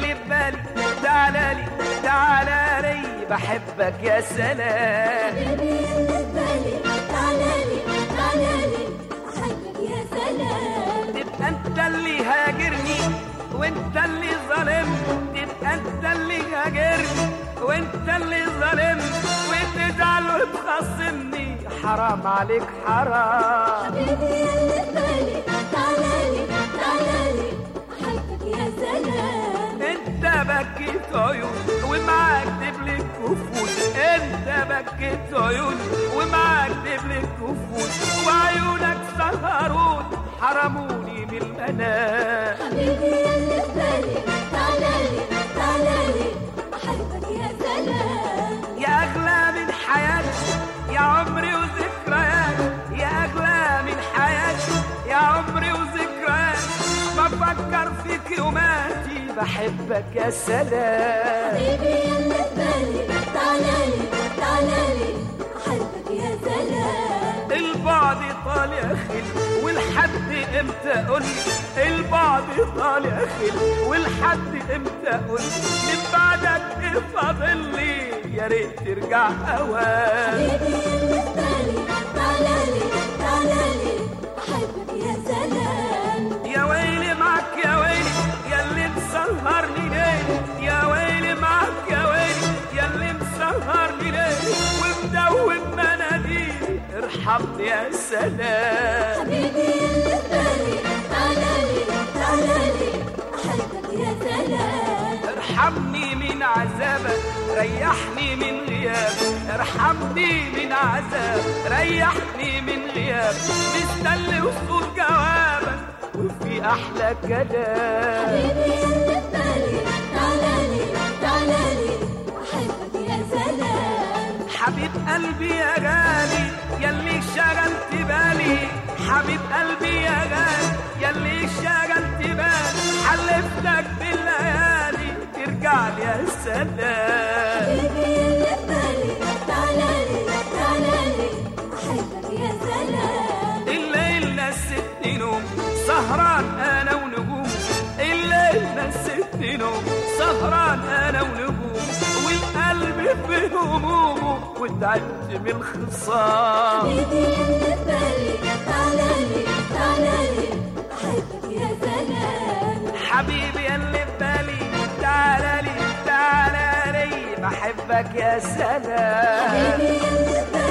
يلي ببالي تعالى لي تعالى لي بحبك يا سلام حبيبي اللي ببالي تعالالي تعالالي أحبك يا سلام تبقى انت اللي هاجرني وانت اللي ظالمني تبقى انت اللي هاجرني وانت اللي ظالمني وتزعل وتخصمني حرام عليك حرام حبيبي اللي ببالي تعالالي تعالالي أحبك يا سلام انت بكيت عيون ومعاك دبلك كفوت انت بكيت عيون ومعاك دبلك كفوت وعيونك سهرون حرموني من المنام حبيبي اللي ببالي تعالالي تعالالي أحبك يا سلام يا أغلى من حياتي يا عمري وذكرياتي يا أغلى من حياتي يا عمري وذكرياتي بفكر فيك يوماتي بحبك يا سلام حبيبي اللي ببالي تعالالي تعالالي أحبك يا سلام البعد طالع خل والحد امتى قول البعد طالع خل والحد امتى قول من بعدك ايه فاضل لي يا ريت ترجع اوان حبيبي اللي ببالي تعالالي تعالالي أحبك يا سلام يا ويلي معك يا ويلي يا اللي مسهرني ليه يا ويلي معك يا ويلي يا اللي مسهرني ليه ومدوب مناديلي ارحمني يا سلام حبيبي اللي ببالي تعالالي تعالالي أحبك يا سلام ارحمني من عذابك ريحني من غيابك ارحمني من عذاب ريحني من غيابك مستني وصول جوابك وفي احلى كلام حبيبي اللي ببالي تعالالي تعالالي أحبك يا سلام حبيب قلبي يا غالي يلي شغلت بالي حبيب قلبي يا غالي يلي شغلت بالي حلفتك بالليالي ترجع لي يا سلام حبيبي اللي ببالي تعالالي تعالالي أحبك يا سلام الليل نستني نوم سهران انا ونجوم الليل نستني نوم سهران انا ونجوم والقلب في همومه وتعبت من الخصام حبيبي اللي ببالي تعالالي تعالالي أحبك يا سلام حبيبي اللي في بالي تعالى لي تعالى لي بحبك يا سلام حبيبي اللي ببالي